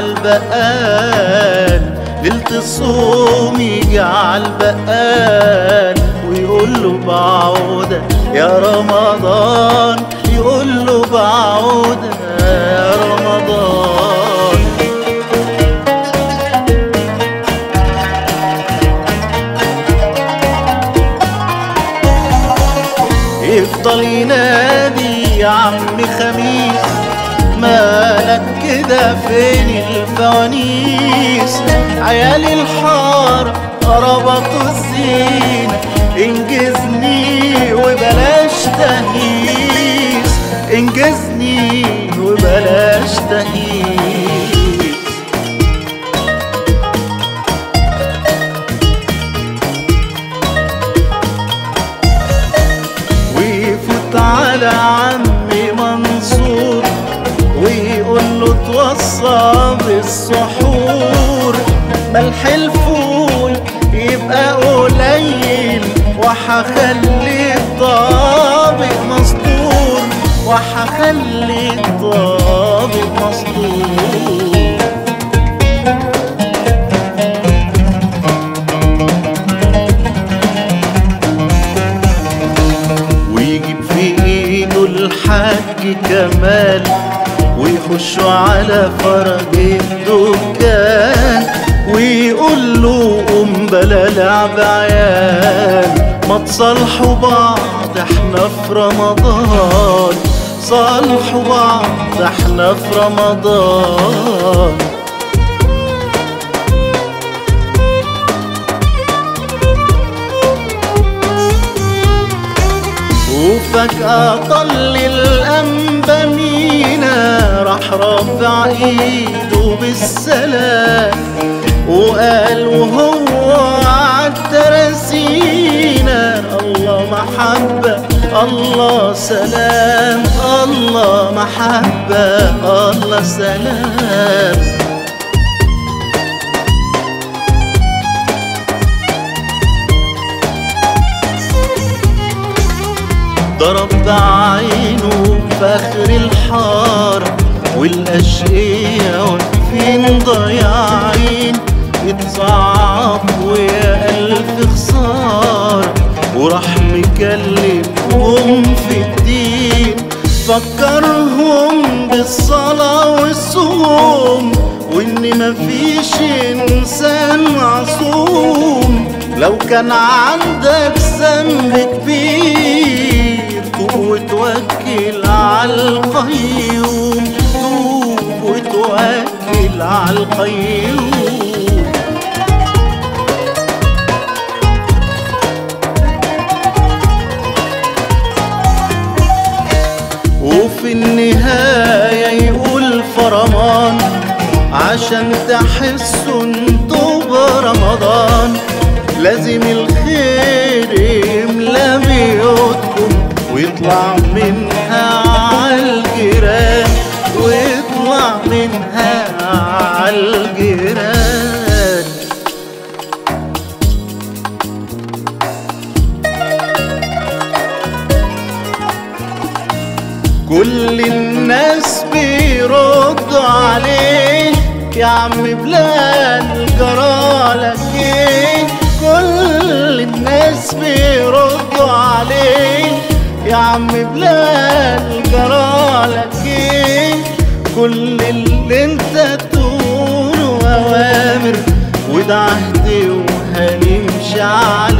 عالبقال ليلة الصوم يجي عالبقال ويقول له بعودة يا رمضان يقول له بعودة يا رمضان يفضل ينادي يا عم خميس مالك كده فين الفوانيس عيال الحارة ربطوا الزينة انجزني وبلاش تهيس انجزني وبلاش تهيس ويفوت على عمي منصور ويقول له توصى بالسحور ملح الفول يبقى قليل وحخلي الطابق مسطور وحخلي الطابق مسطور ويجيب في ايده الحاج كمال ويخشوا على فرج الدكان ويقول له قوم بلا لعب عيال ما تصالحوا بعض احنا في رمضان صالحوا بعض احنا في رمضان وفجأة طل الأنبا مينا راح رافع ايده بالسلام وقال وهو عالترسينا الله محبة الله سلام الله محبة الله سلام ضرب بعينه فخر الحارة والأشقية واقفين ضايعين يتصعب ويا ألف خسارة وراح مكلمهم في الدين فكرهم بالصلاة والصوم وإن مفيش إنسان معصوم لو كان عندك ذنب كبير توب وتوكل على القيوم توب وتوكل على القيوم وفي النهاية يقول فرمان عشان تحسوا انتوا برمضان لازم الخير يملى بيوتكم ويطلع منها عالجيران ويطلع منها عالجيران كل الناس بيردوا عليه يا عم بلال جرالك ايه كل الناس بيردوا عليه يا عم بلال جرالك ايه كل اللي انت تقوله اوامر وده عهد وهنمشي عليه